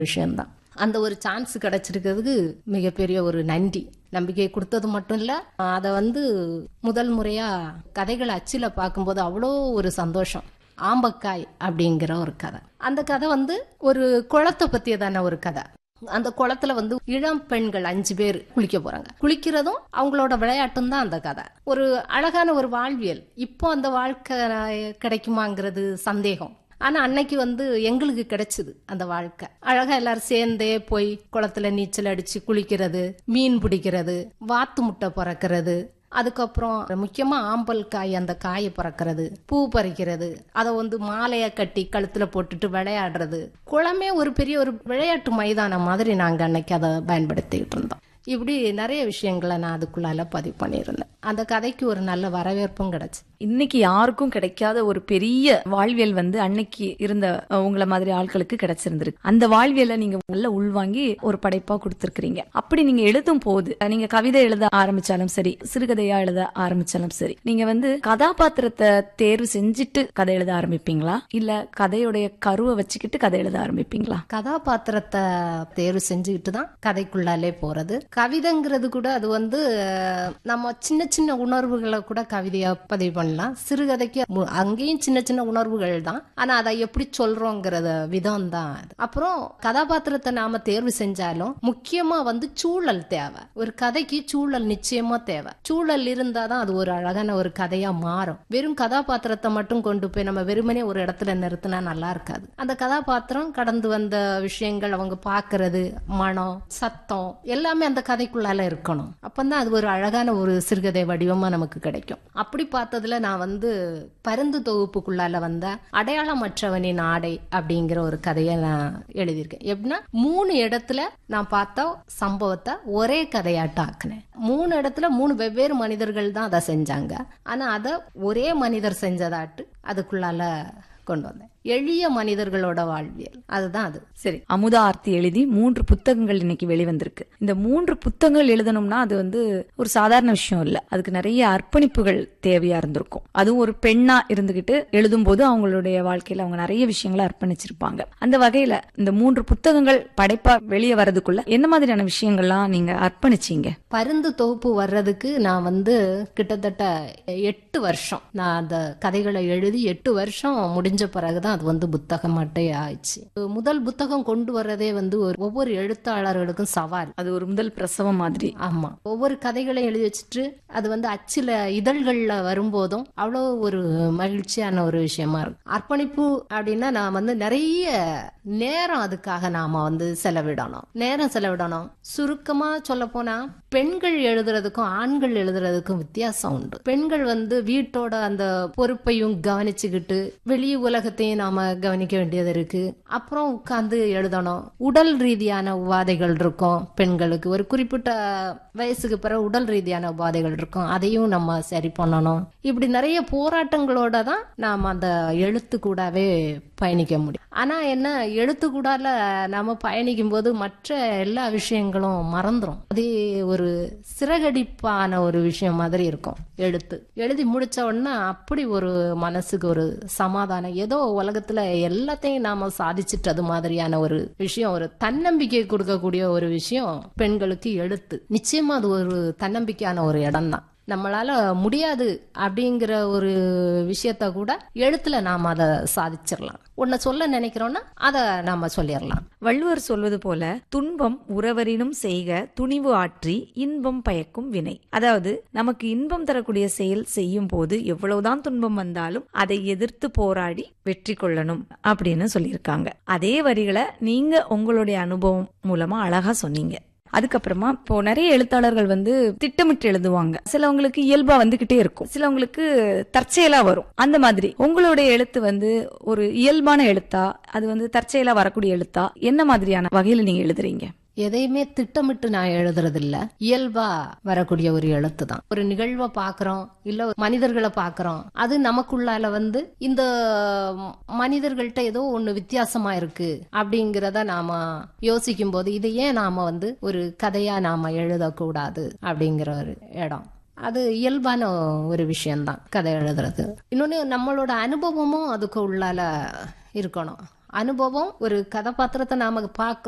விஷயம்தான் அந்த ஒரு சான்ஸ் கிடைச்சிருக்கிறதுக்கு மிகப்பெரிய ஒரு நன்றி நம்பிக்கை கொடுத்தது மட்டும் இல்ல அதை வந்து முதல் முறையா கதைகளை அச்சில பார்க்கும்போது அவ்வளோ ஒரு சந்தோஷம் ஆம்பக்காய் அப்படிங்கிற ஒரு கதை அந்த கதை வந்து ஒரு குளத்தை பத்தியதான ஒரு கதை அந்த குளத்துல வந்து இளம் பெண்கள் அஞ்சு பேர் குளிக்க போறாங்க குளிக்கிறதும் அவங்களோட விளையாட்டும் தான் அந்த கதை ஒரு அழகான ஒரு வாழ்வியல் இப்போ அந்த வாழ்க்கை கிடைக்குமாங்கிறது சந்தேகம் ஆனா அன்னைக்கு வந்து எங்களுக்கு கிடைச்சது அந்த வாழ்க்கை அழகா எல்லாரும் சேர்ந்தே போய் குளத்துல நீச்சல் அடிச்சு குளிக்கிறது மீன் பிடிக்கிறது வாத்து முட்டை பறக்கிறது அதுக்கப்புறம் முக்கியமா ஆம்பல் காய் அந்த காயை பறக்கிறது பூ பறிக்கிறது அதை வந்து மாலைய கட்டி கழுத்துல போட்டுட்டு விளையாடுறது குளமே ஒரு பெரிய ஒரு விளையாட்டு மைதானம் மாதிரி நாங்க அன்னைக்கு அதை பயன்படுத்திக்கிட்டு இருந்தோம் இப்படி நிறைய விஷயங்களை நான் அதுக்குள்ளால பதிவு பண்ணியிருந்தேன் அந்த கதைக்கு ஒரு நல்ல வரவேற்பும் கிடைச்சு இன்னைக்கு யாருக்கும் கிடைக்காத ஒரு பெரிய வாழ்வியல் வந்து அன்னைக்கு இருந்த அஹ், உங்கள மாதிரி ஆட்களுக்கு கிடைச்சிருந்திருக்கு அந்த வாழ்வியலை நீங்க உள்ள உள்வாங்கி ஒரு படைப்பா கொடுத்திருக்கிறீங்க அப்படி நீங்க எழுதும் போது அஹ், நீங்க கவிதை எழுத ஆரம்பிச்சாலும் சரி சிறுகதையா எழுத ஆரம்பிச்சாலும் சரி நீங்க வந்து கதாபாத்திரத்தை தேர்வு செஞ்சுட்டு கதை எழுத ஆரம்பிப்பீங்களா இல்ல கதையுடைய கருவை வச்சுக்கிட்டு கதை எழுத ஆரம்பிப்பீங்களா கதாபாத்திரத்தை தேர்வு செஞ்சுக்கிட்டு தான் கதைக்குள்ளாலே போறது கவிதைங்கிறது கூட அது வந்து அஹ், நம்ம சின்ன சின்ன உணர்வுகளை கூட கவிதையா பதிவு பண்ணலாம் சிறுகதைக்கு மு- அங்கேயும் சின்ன சின்ன உணர்வுகள் தான் ஆனா அதை எப்படி சொல்றோங்கிறத விதம் தான் அது. அப்புறம் கதாபாத்திரத்தை நாம தேர்வு செஞ்சாலும் முக்கியமா வந்து சூழல் தேவை ஒரு கதைக்கு சூழல் நிச்சயமா தேவை சூழல் இருந்தாதான் அது ஒரு அழகான ஒரு கதையா மாறும் வெறும் கதாபாத்திரத்தை மட்டும் கொண்டு போய் நம்ம வெறுமனே ஒரு இடத்துல நிறுத்தினா நல்லா இருக்காது அந்த கதாபாத்திரம் கடந்து வந்த விஷயங்கள் அவங்க பார்க்கிறது மனம் சத்தம் எல்லாமே அந்த கதைக்குள்ளால இருக்கணும் அப்பந்தான் அது ஒரு அழகான ஒரு சிறுகதை வடிவமா நமக்கு கிடைக்கும் அப்படி பார்த்ததுல நான் வந்து பருந்து தொகுப்புக்குள்ளால வந்த அடையாளமற்றவனின் ஆடை அப்படிங்கிற ஒரு கதையை நான் எழுதியிருக்கேன் எப்படின்னா மூணு இடத்துல நான் பார்த்த சம்பவத்தை ஒரே கதையாட்ட ஆக்குனேன் மூணு இடத்துல மூணு வெவ்வேறு மனிதர்கள் தான் அதை செஞ்சாங்க ஆனா அதை ஒரே மனிதர் செஞ்சதாட்டு அதுக்குள்ளால கொண்டு வந்தேன் எளிய மனிதர்களோட வாழ்வியல் அதுதான் அது சரி அமுதா ஆர்த்தி எழுதி மூன்று புத்தகங்கள் இன்னைக்கு வெளிவந்திருக்கு இந்த மூன்று புத்தகங்கள் எழுதணும்னா அது வந்து ஒரு சாதாரண விஷயம் இல்ல அதுக்கு நிறைய அர்ப்பணிப்புகள் தேவையா இருந்திருக்கும் அதுவும் ஒரு பெண்ணா இருந்துகிட்டு எழுதும்போது அவங்களுடைய வாழ்க்கையில அவங்க நிறைய விஷயங்களை அர்ப்பணிச்சிருப்பாங்க அந்த வகையில இந்த மூன்று புத்தகங்கள் படைப்பா வெளியே வர்றதுக்குள்ள என்ன மாதிரியான விஷயங்கள்லாம் நீங்க அர்ப்பணிச்சீங்க பருந்து தொகுப்பு வர்றதுக்கு நான் வந்து கிட்டத்தட்ட எட்டு வருஷம் நான் அந்த கதைகளை எழுதி எட்டு வருஷம் முடிஞ்ச பிறகுதான் அது வந்து புத்தகமாட்டே ஆயிடுச்சு முதல் புத்தகம் கொண்டு வர்றதே வந்து ஒரு ஒவ்வொரு எழுத்தாளர்களுக்கும் சவால் அது ஒரு முதல் பிரசவம் மாதிரி ஆமா ஒவ்வொரு கதைகளையும் எழுதி வச்சுட்டு அது வந்து அச்சுல இதழ்கள்ல வரும்போதும் அவ்வளோ ஒரு மகிழ்ச்சியான ஒரு விஷயமா இருக்கும் அர்ப்பணிப்பு அப்படின்னா நான் வந்து நிறைய நேரம் அதுக்காக நாம வந்து செலவிடணும் நேரம் செலவிடணும் சுருக்கமா சொல்ல போனா பெண்கள் எழுதுறதுக்கும் ஆண்கள் எழுதுறதுக்கும் வித்தியாசம் உண்டு பெண்கள் வந்து வீட்டோட அந்த பொறுப்பையும் கவனிச்சுக்கிட்டு வெளி உலகத்தையும் நாம கவனிக்க வேண்டியது இருக்கு அப்புறம் உட்கார்ந்து எழுதணும் உடல் ரீதியான உபாதைகள் இருக்கும் பெண்களுக்கு ஒரு குறிப்பிட்ட வயசுக்கு பிறகு உடல் ரீதியான உபாதைகள் இருக்கும் அதையும் நம்ம சரி பண்ணணும் இப்படி நிறைய போராட்டங்களோட தான் நாம அந்த எழுத்து கூடவே பயணிக்க முடியும் ஆனா என்ன எழுத்து கூடால நாம பயணிக்கும் போது மற்ற எல்லா விஷயங்களும் மறந்துரும் அது ஒரு சிறகடிப்பான ஒரு விஷயம் மாதிரி இருக்கும் எழுத்து எழுதி முடிச்ச உடனே அப்படி ஒரு மனசுக்கு ஒரு சமாதானம் ஏதோ உலகத்துல எல்லாத்தையும் நாம சாதிச்சிட்டது மாதிரியான ஒரு விஷயம் ஒரு தன்னம்பிக்கை கொடுக்கக்கூடிய ஒரு விஷயம் பெண்களுக்கு எழுத்து நிச்சயமா அது ஒரு தன்னம்பிக்கையான ஒரு இடம் தான் நம்மளால முடியாது அப்படிங்கிற ஒரு விஷயத்த கூட எழுத்துல நாம அதை சாதிச்சிடலாம் உன்னை சொல்ல நினைக்கிறோம்னா அதை நாம சொல்லிடலாம் வள்ளுவர் சொல்வது போல துன்பம் உறவரினும் செய்க துணிவு ஆற்றி இன்பம் பயக்கும் வினை அதாவது நமக்கு இன்பம் தரக்கூடிய செயல் செய்யும் போது எவ்வளவுதான் துன்பம் வந்தாலும் அதை எதிர்த்து போராடி வெற்றி கொள்ளணும் அப்படின்னு சொல்லியிருக்காங்க அதே வரிகளை நீங்க உங்களுடைய அனுபவம் மூலமா அழகா சொன்னீங்க அதுக்கப்புறமா இப்போ நிறைய எழுத்தாளர்கள் வந்து திட்டமிட்டு எழுதுவாங்க சிலவங்களுக்கு இயல்பா வந்துகிட்டே இருக்கும் சிலவங்களுக்கு தற்செயலா வரும் அந்த மாதிரி உங்களுடைய எழுத்து வந்து ஒரு இயல்பான எழுத்தா அது வந்து தற்செயலா வரக்கூடிய எழுத்தா என்ன மாதிரியான வகையில நீங்க எழுதுறீங்க எதையுமே திட்டமிட்டு நான் எழுதுறது இல்ல இயல்பா வரக்கூடிய ஒரு எழுத்து தான் ஒரு நிகழ்வை பாக்குறோம் இல்ல ஒரு மனிதர்களை பாக்குறோம் அது நமக்குள்ளால வந்து இந்த மனிதர்கள்ட்ட ஏதோ ஒண்ணு வித்தியாசமா இருக்கு அப்படிங்கறத நாம யோசிக்கும் போது இதை ஏன் நாம வந்து ஒரு கதையா நாம எழுதக்கூடாது அப்படிங்கிற ஒரு இடம் அது இயல்பான ஒரு விஷயம்தான் கதை எழுதுறது இன்னொன்னு நம்மளோட அனுபவமும் அதுக்கு உள்ளால இருக்கணும் அனுபவம் ஒரு கதாபாத்திரத்தை நாம பார்க்க